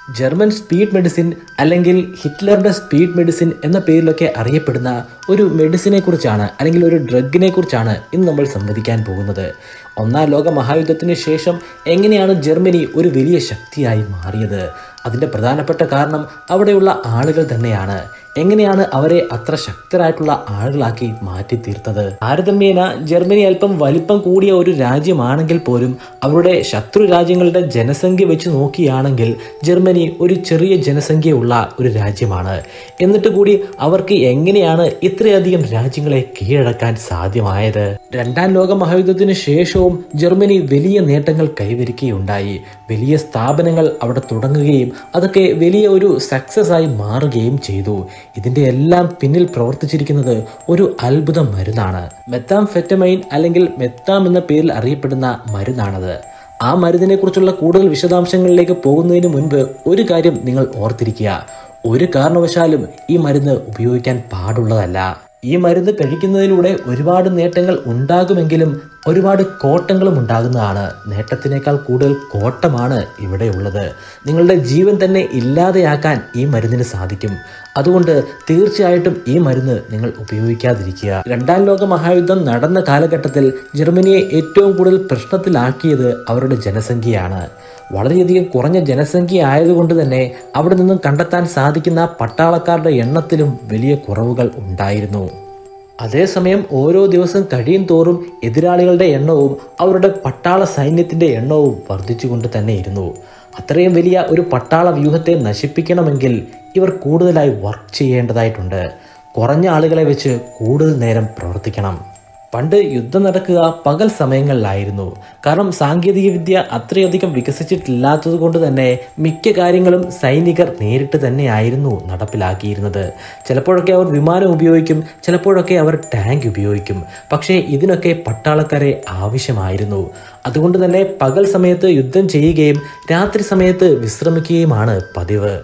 German speed medicine അല്ലെങ്കിൽ ഹിറ്റ്ലറുടെ speed medicine എന്ന പേരിലൊക്കെ അറിയപ്പെടുന്ന ഒരു മെഡിസിനെ കുറിച്ചാണ് അല്ലെങ്കിൽ ഒരു ഡ്രഗിനെ കുറിച്ചാണ് ഇന്ന് നമ്മൾ സംവദിക്കാൻ പോകുന്നത് ഒന്നാം ലോക മഹായുദ്ധത്തിന് ശേഷം എങ്ങനെയാണ് ജർമ്മനി ഒരു വലിയ ശക്തിയായി മാറിയത് അതിൻ്റെ പ്രധാനപ്പെട്ട കാരണം അവിടെയുള്ള ആളുകൾ തന്നെയാണ് എങ്ങനെയാണ് അവരെ അത്ര ശക്തരായിട്ടുള്ള ആളുകളാക്കി മാറ്റി തീർത്തത് താരതമ്യേന ജർമ്മനി അല്പം വലിപ്പം കൂടിയ ഒരു രാജ്യമാണെങ്കിൽ പോലും അവരുടെ ശത്രു രാജ്യങ്ങളുടെ ജനസംഖ്യ വെച്ച് നോക്കുകയാണെങ്കിൽ ജർമ്മനി ഒരു ചെറിയ ജനസംഖ്യയുള്ള ഒരു രാജ്യമാണ് എന്നിട്ട് കൂടി അവർക്ക് എങ്ങനെയാണ് ഇത്രയധികം രാജ്യങ്ങളെ കീഴടക്കാൻ സാധ്യമായത് രണ്ടാം ലോക മഹായുദ്ധത്തിന് ശേഷവും ജർമ്മനി വലിയ നേട്ടങ്ങൾ കൈവരിക്കുകയുണ്ടായി വലിയ സ്ഥാപനങ്ങൾ അവിടെ തുടങ്ങുകയും അതൊക്കെ വലിയ ഒരു സക്സസ് ആയി മാറുകയും ചെയ്തു ഇതിന്റെ എല്ലാം പിന്നിൽ പ്രവർത്തിച്ചിരിക്കുന്നത് ഒരു അത്ഭുത മരുന്നാണ് മെത്താം ഫെറ്റമൈൻ അല്ലെങ്കിൽ മെത്താം എന്ന പേരിൽ അറിയപ്പെടുന്ന മരുന്നാണത് ആ മരുന്നിനെ കുറിച്ചുള്ള കൂടുതൽ വിശദാംശങ്ങളിലേക്ക് പോകുന്നതിന് മുൻപ് ഒരു കാര്യം നിങ്ങൾ ഓർത്തിരിക്കുക ഒരു കാരണവശാലും ഈ മരുന്ന് ഉപയോഗിക്കാൻ പാടുള്ളതല്ല ഈ മരുന്ന് കഴിക്കുന്നതിലൂടെ ഒരുപാട് നേട്ടങ്ങൾ ഉണ്ടാകുമെങ്കിലും ഒരുപാട് കോട്ടങ്ങളും ഉണ്ടാകുന്നതാണ് നേട്ടത്തിനേക്കാൾ കൂടുതൽ കോട്ടമാണ് ഇവിടെയുള്ളത് നിങ്ങളുടെ ജീവൻ തന്നെ ഇല്ലാതെയാക്കാൻ ഈ മരുന്നിന് സാധിക്കും അതുകൊണ്ട് തീർച്ചയായിട്ടും ഈ മരുന്ന് നിങ്ങൾ ഉപയോഗിക്കാതിരിക്കുക രണ്ടാം ലോക മഹായുദ്ധം നടന്ന കാലഘട്ടത്തിൽ ജർമ്മനിയെ ഏറ്റവും കൂടുതൽ പ്രശ്നത്തിലാക്കിയത് അവരുടെ ജനസംഖ്യയാണ് വളരെയധികം കുറഞ്ഞ ജനസംഖ്യ ആയതുകൊണ്ട് തന്നെ അവിടെ നിന്നും കണ്ടെത്താൻ സാധിക്കുന്ന പട്ടാളക്കാരുടെ എണ്ണത്തിലും വലിയ കുറവുകൾ ഉണ്ടായിരുന്നു അതേസമയം ഓരോ ദിവസം കഴിയും തോറും എതിരാളികളുടെ എണ്ണവും അവരുടെ പട്ടാള സൈന്യത്തിൻ്റെ എണ്ണവും വർദ്ധിച്ചുകൊണ്ട് തന്നെ ഇരുന്നു അത്രയും വലിയ ഒരു പട്ടാള വ്യൂഹത്തെ നശിപ്പിക്കണമെങ്കിൽ ഇവർ കൂടുതലായി വർക്ക് ചെയ്യേണ്ടതായിട്ടുണ്ട് കുറഞ്ഞ ആളുകളെ വെച്ച് കൂടുതൽ നേരം പ്രവർത്തിക്കണം പണ്ട് യുദ്ധം നടക്കുക പകൽ സമയങ്ങളിലായിരുന്നു കാരണം സാങ്കേതിക വിദ്യ അത്രയധികം വികസിച്ചിട്ടില്ലാത്തത് കൊണ്ട് തന്നെ മിക്ക കാര്യങ്ങളും സൈനികർ നേരിട്ട് തന്നെയായിരുന്നു നടപ്പിലാക്കിയിരുന്നത് ചിലപ്പോഴൊക്കെ അവർ വിമാനം ഉപയോഗിക്കും ചിലപ്പോഴൊക്കെ അവർ ടാങ്ക് ഉപയോഗിക്കും പക്ഷേ ഇതിനൊക്കെ പട്ടാളക്കാരെ ആവശ്യമായിരുന്നു അതുകൊണ്ട് തന്നെ പകൽ സമയത്ത് യുദ്ധം ചെയ്യുകയും രാത്രി സമയത്ത് വിശ്രമിക്കുകയുമാണ് പതിവ്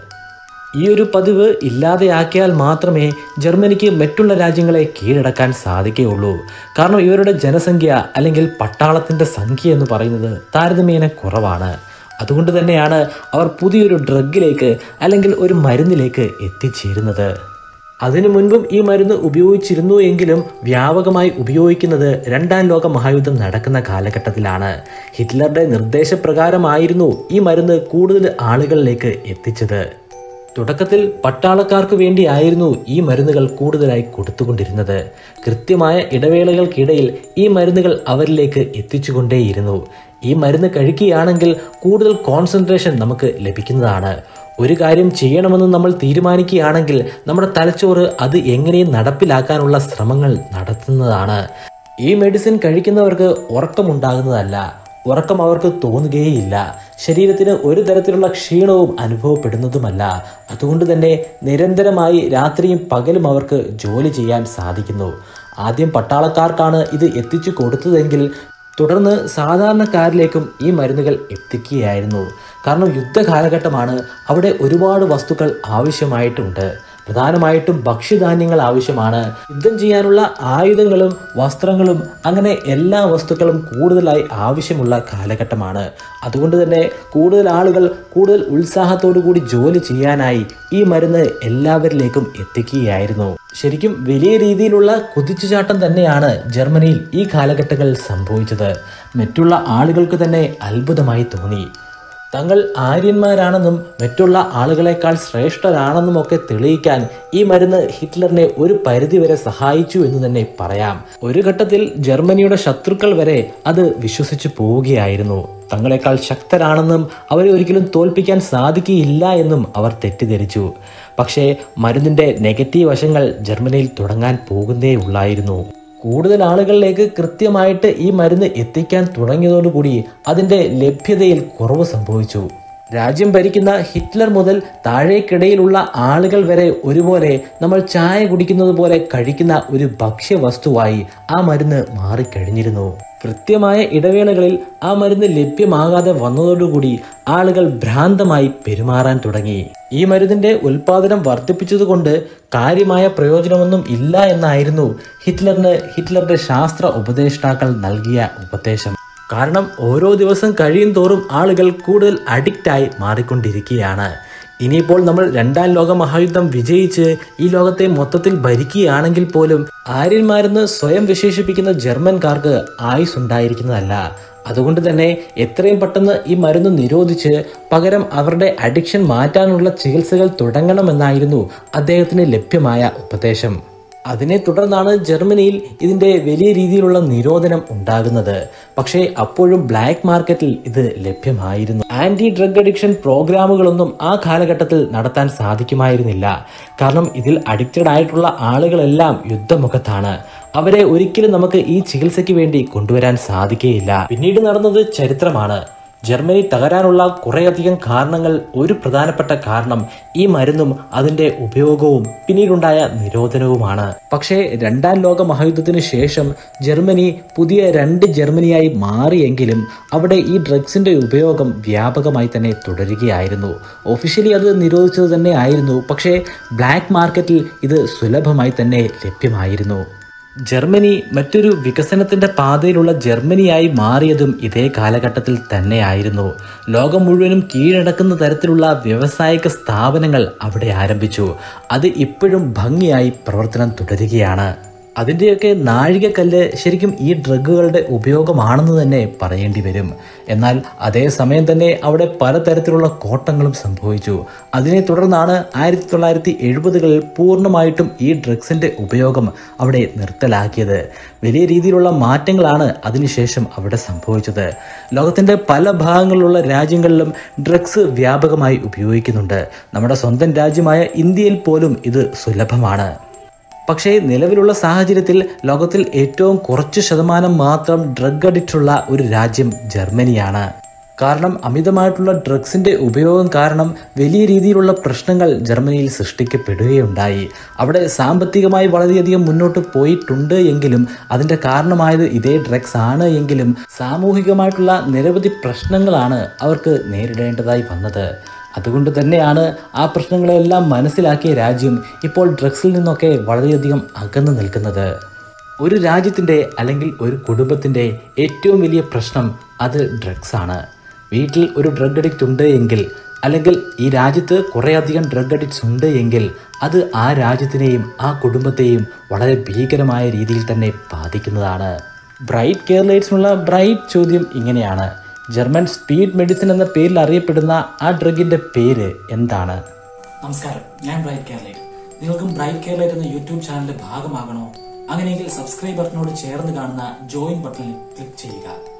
ഈ ഒരു പതിവ് ഇല്ലാതെയാക്കിയാൽ മാത്രമേ ജർമ്മനിക്ക് മറ്റുള്ള രാജ്യങ്ങളെ കീഴടക്കാൻ സാധിക്കുകയുള്ളൂ കാരണം ഇവരുടെ ജനസംഖ്യ അല്ലെങ്കിൽ പട്ടാളത്തിൻ്റെ സംഖ്യ എന്ന് പറയുന്നത് താരതമ്യേന കുറവാണ് അതുകൊണ്ട് തന്നെയാണ് അവർ പുതിയൊരു ഡ്രഗിലേക്ക് അല്ലെങ്കിൽ ഒരു മരുന്നിലേക്ക് എത്തിച്ചേരുന്നത് അതിനു മുൻപും ഈ മരുന്ന് ഉപയോഗിച്ചിരുന്നു എങ്കിലും വ്യാപകമായി ഉപയോഗിക്കുന്നത് രണ്ടാം ലോക മഹായുദ്ധം നടക്കുന്ന കാലഘട്ടത്തിലാണ് ഹിറ്റ്ലറുടെ നിർദ്ദേശപ്രകാരമായിരുന്നു ഈ മരുന്ന് കൂടുതൽ ആളുകളിലേക്ക് എത്തിച്ചത് തുടക്കത്തിൽ പട്ടാളക്കാർക്ക് വേണ്ടിയായിരുന്നു ഈ മരുന്നുകൾ കൂടുതലായി കൊടുത്തുകൊണ്ടിരുന്നത് കൃത്യമായ ഇടവേളകൾക്കിടയിൽ ഈ മരുന്നുകൾ അവരിലേക്ക് എത്തിച്ചുകൊണ്ടേയിരുന്നു ഈ മരുന്ന് കഴിക്കുകയാണെങ്കിൽ കൂടുതൽ കോൺസെൻട്രേഷൻ നമുക്ക് ലഭിക്കുന്നതാണ് ഒരു കാര്യം ചെയ്യണമെന്ന് നമ്മൾ തീരുമാനിക്കുകയാണെങ്കിൽ നമ്മുടെ തലച്ചോറ് അത് എങ്ങനെയും നടപ്പിലാക്കാനുള്ള ശ്രമങ്ങൾ നടത്തുന്നതാണ് ഈ മെഡിസിൻ കഴിക്കുന്നവർക്ക് ഉറക്കമുണ്ടാകുന്നതല്ല ഉറക്കം അവർക്ക് തോന്നുകയേയില്ല ശരീരത്തിന് ഒരു തരത്തിലുള്ള ക്ഷീണവും അനുഭവപ്പെടുന്നതുമല്ല അതുകൊണ്ട് തന്നെ നിരന്തരമായി രാത്രിയും പകലും അവർക്ക് ജോലി ചെയ്യാൻ സാധിക്കുന്നു ആദ്യം പട്ടാളക്കാർക്കാണ് ഇത് എത്തിച്ചു കൊടുത്തതെങ്കിൽ തുടർന്ന് സാധാരണക്കാരിലേക്കും ഈ മരുന്നുകൾ എത്തിക്കുകയായിരുന്നു കാരണം യുദ്ധകാലഘട്ടമാണ് അവിടെ ഒരുപാട് വസ്തുക്കൾ ആവശ്യമായിട്ടുണ്ട് പ്രധാനമായിട്ടും ഭക്ഷ്യധാന്യങ്ങൾ ആവശ്യമാണ് യുദ്ധം ചെയ്യാനുള്ള ആയുധങ്ങളും വസ്ത്രങ്ങളും അങ്ങനെ എല്ലാ വസ്തുക്കളും കൂടുതലായി ആവശ്യമുള്ള കാലഘട്ടമാണ് അതുകൊണ്ട് തന്നെ കൂടുതൽ ആളുകൾ കൂടുതൽ ഉത്സാഹത്തോടു കൂടി ജോലി ചെയ്യാനായി ഈ മരുന്ന് എല്ലാവരിലേക്കും എത്തിക്കുകയായിരുന്നു ശരിക്കും വലിയ രീതിയിലുള്ള കുതിച്ചുചാട്ടം തന്നെയാണ് ജർമ്മനിയിൽ ഈ കാലഘട്ടങ്ങളിൽ സംഭവിച്ചത് മറ്റുള്ള ആളുകൾക്ക് തന്നെ അത്ഭുതമായി തോന്നി തങ്ങൾ ആര്യന്മാരാണെന്നും മറ്റുള്ള ആളുകളെക്കാൾ ശ്രേഷ്ഠരാണെന്നും ഒക്കെ തെളിയിക്കാൻ ഈ മരുന്ന് ഹിറ്റ്ലറിനെ ഒരു പരിധിവരെ സഹായിച്ചു എന്ന് തന്നെ പറയാം ഒരു ഘട്ടത്തിൽ ജർമ്മനിയുടെ ശത്രുക്കൾ വരെ അത് വിശ്വസിച്ചു പോവുകയായിരുന്നു തങ്ങളെക്കാൾ ശക്തരാണെന്നും അവരെ ഒരിക്കലും തോൽപ്പിക്കാൻ സാധിക്കുകയില്ല എന്നും അവർ തെറ്റിദ്ധരിച്ചു പക്ഷേ മരുന്നിന്റെ നെഗറ്റീവ് വശങ്ങൾ ജർമ്മനിയിൽ തുടങ്ങാൻ പോകുന്നേ ഉള്ളായിരുന്നു കൂടുതൽ ആളുകളിലേക്ക് കൃത്യമായിട്ട് ഈ മരുന്ന് എത്തിക്കാൻ തുടങ്ങിയതോടുകൂടി അതിൻ്റെ ലഭ്യതയിൽ കുറവ് സംഭവിച്ചു രാജ്യം ഭരിക്കുന്ന ഹിറ്റ്ലർ മുതൽ താഴേക്കിടയിലുള്ള ആളുകൾ വരെ ഒരുപോലെ നമ്മൾ ചായ കുടിക്കുന്നത് പോലെ കഴിക്കുന്ന ഒരു ഭക്ഷ്യവസ്തുവായി ആ മരുന്ന് മാറിക്കഴിഞ്ഞിരുന്നു കൃത്യമായ ഇടവേളകളിൽ ആ മരുന്ന് ലഭ്യമാകാതെ വന്നതോടുകൂടി ആളുകൾ ഭ്രാന്തമായി പെരുമാറാൻ തുടങ്ങി ഈ മരുന്നിന്റെ ഉൽപാദനം വർദ്ധിപ്പിച്ചതുകൊണ്ട് കാര്യമായ പ്രയോജനമൊന്നും ഇല്ല എന്നായിരുന്നു ഹിറ്റ്ലറിന് ഹിറ്റ്ലറുടെ ശാസ്ത്ര ഉപദേഷ്ടാക്കൾ നൽകിയ ഉപദേശം കാരണം ഓരോ ദിവസം കഴിയും തോറും ആളുകൾ കൂടുതൽ അഡിക്റ്റായി മാറിക്കൊണ്ടിരിക്കുകയാണ് ഇനിയിപ്പോൾ നമ്മൾ രണ്ടാം ലോക മഹായുദ്ധം വിജയിച്ച് ഈ ലോകത്തെ മൊത്തത്തിൽ ഭരിക്കുകയാണെങ്കിൽ പോലും ആര്യന്മാരെന്ന് സ്വയം വിശേഷിപ്പിക്കുന്ന ജർമ്മൻകാർക്ക് ആയുസ് ഉണ്ടായിരിക്കുന്നതല്ല അതുകൊണ്ട് തന്നെ എത്രയും പെട്ടെന്ന് ഈ മരുന്ന് നിരോധിച്ച് പകരം അവരുടെ അഡിക്ഷൻ മാറ്റാനുള്ള ചികിത്സകൾ തുടങ്ങണമെന്നായിരുന്നു അദ്ദേഹത്തിന് ലഭ്യമായ ഉപദേശം അതിനെ തുടർന്നാണ് ജർമ്മനിയിൽ ഇതിന്റെ വലിയ രീതിയിലുള്ള നിരോധനം ഉണ്ടാകുന്നത് പക്ഷേ അപ്പോഴും ബ്ലാക്ക് മാർക്കറ്റിൽ ഇത് ലഭ്യമായിരുന്നു ആന്റി ഡ്രഗ് അഡിക്ഷൻ പ്രോഗ്രാമുകളൊന്നും ആ കാലഘട്ടത്തിൽ നടത്താൻ സാധിക്കുമായിരുന്നില്ല കാരണം ഇതിൽ അഡിക്റ്റഡ് ആയിട്ടുള്ള ആളുകളെല്ലാം യുദ്ധമുഖത്താണ് അവരെ ഒരിക്കലും നമുക്ക് ഈ ചികിത്സയ്ക്ക് വേണ്ടി കൊണ്ടുവരാൻ സാധിക്കുകയില്ല പിന്നീട് നടന്നത് ചരിത്രമാണ് ജർമ്മനി തകരാനുള്ള കുറേയധികം കാരണങ്ങൾ ഒരു പ്രധാനപ്പെട്ട കാരണം ഈ മരുന്നും അതിന്റെ ഉപയോഗവും പിന്നീടുണ്ടായ നിരോധനവുമാണ് പക്ഷേ രണ്ടാം ലോക മഹായുദ്ധത്തിന് ശേഷം ജർമ്മനി പുതിയ രണ്ട് ജർമ്മനിയായി മാറിയെങ്കിലും അവിടെ ഈ ഡ്രഗ്സിന്റെ ഉപയോഗം വ്യാപകമായി തന്നെ തുടരുകയായിരുന്നു ഒഫീഷ്യലി അത് നിരോധിച്ചത് തന്നെ ആയിരുന്നു പക്ഷേ ബ്ലാക്ക് മാർക്കറ്റിൽ ഇത് സുലഭമായി തന്നെ ലഭ്യമായിരുന്നു ജർമ്മനി മറ്റൊരു വികസനത്തിന്റെ പാതയിലുള്ള ജർമ്മനിയായി മാറിയതും ഇതേ കാലഘട്ടത്തിൽ തന്നെയായിരുന്നു ലോകം മുഴുവനും കീഴടക്കുന്ന തരത്തിലുള്ള വ്യാവസായിക സ്ഥാപനങ്ങൾ അവിടെ ആരംഭിച്ചു അത് ഇപ്പോഴും ഭംഗിയായി പ്രവർത്തനം തുടരുകയാണ് അതിൻ്റെയൊക്കെ നാഴികക്കല്ല് ശരിക്കും ഈ ഡ്രഗുകളുടെ ഉപയോഗമാണെന്ന് തന്നെ പറയേണ്ടി വരും എന്നാൽ അതേസമയം തന്നെ അവിടെ പലതരത്തിലുള്ള കോട്ടങ്ങളും സംഭവിച്ചു അതിനെ തുടർന്നാണ് ആയിരത്തി തൊള്ളായിരത്തി എഴുപതുകളിൽ പൂർണ്ണമായിട്ടും ഈ ഡ്രഗ്സിൻ്റെ ഉപയോഗം അവിടെ നിർത്തലാക്കിയത് വലിയ രീതിയിലുള്ള മാറ്റങ്ങളാണ് അതിനുശേഷം അവിടെ സംഭവിച്ചത് ലോകത്തിൻ്റെ പല ഭാഗങ്ങളിലുള്ള രാജ്യങ്ങളിലും ഡ്രഗ്സ് വ്യാപകമായി ഉപയോഗിക്കുന്നുണ്ട് നമ്മുടെ സ്വന്തം രാജ്യമായ ഇന്ത്യയിൽ പോലും ഇത് സുലഭമാണ് പക്ഷേ നിലവിലുള്ള സാഹചര്യത്തിൽ ലോകത്തിൽ ഏറ്റവും കുറച്ച് ശതമാനം മാത്രം ഡ്രഗ് അഡിക്റ്റുള്ള ഒരു രാജ്യം ജർമ്മനിയാണ് കാരണം അമിതമായിട്ടുള്ള ഡ്രഗ്സിന്റെ ഉപയോഗം കാരണം വലിയ രീതിയിലുള്ള പ്രശ്നങ്ങൾ ജർമ്മനിയിൽ സൃഷ്ടിക്കപ്പെടുകയുണ്ടായി അവിടെ സാമ്പത്തികമായി വളരെയധികം മുന്നോട്ട് പോയിട്ടുണ്ട് എങ്കിലും അതിന്റെ കാരണമായത് ഇതേ ഡ്രഗ്സ് ആണ് എങ്കിലും സാമൂഹികമായിട്ടുള്ള നിരവധി പ്രശ്നങ്ങളാണ് അവർക്ക് നേരിടേണ്ടതായി വന്നത് അതുകൊണ്ട് തന്നെയാണ് ആ പ്രശ്നങ്ങളെല്ലാം മനസ്സിലാക്കിയ രാജ്യം ഇപ്പോൾ ഡ്രഗ്സിൽ നിന്നൊക്കെ വളരെയധികം അകന്നു നിൽക്കുന്നത് ഒരു രാജ്യത്തിൻ്റെ അല്ലെങ്കിൽ ഒരു കുടുംബത്തിൻ്റെ ഏറ്റവും വലിയ പ്രശ്നം അത് ഡ്രഗ്സ് ആണ് വീട്ടിൽ ഒരു ഡ്രഗ് അഡിക്റ്റ് ഉണ്ട് എങ്കിൽ അല്ലെങ്കിൽ ഈ രാജ്യത്ത് കുറേയധികം ഡ്രഗ് അഡിക്ട്സ് ഉണ്ട് എങ്കിൽ അത് ആ രാജ്യത്തിനെയും ആ കുടുംബത്തെയും വളരെ ഭീകരമായ രീതിയിൽ തന്നെ ബാധിക്കുന്നതാണ് ബ്രൈറ്റ് കേരളേറ്റ്സിനുള്ള ബ്രൈറ്റ് ചോദ്യം ഇങ്ങനെയാണ് ജർമ്മൻ സ്പീഡ് മെഡിസിൻ എന്ന പേരിൽ അറിയപ്പെടുന്ന ആ ഡ്രഗിന്റെ പേര് എന്താണ് നമസ്കാരം ഞാൻ ബ്രൈറ്റ് കേരളൈറ്റ് നിങ്ങൾക്കും ബ്രൈറ്റ് കേരളൈറ്റ് എന്ന യൂട്യൂബ് ചാനലിന്റെ ഭാഗമാകണോ അങ്ങനെയെങ്കിൽ സബ്സ്ക്രൈബ് ബട്ടനോട് ചേർന്ന് കാണുന്ന ജോയിൻ ബട്ടണിൽ ക്ലിക്ക് ചെയ്യുക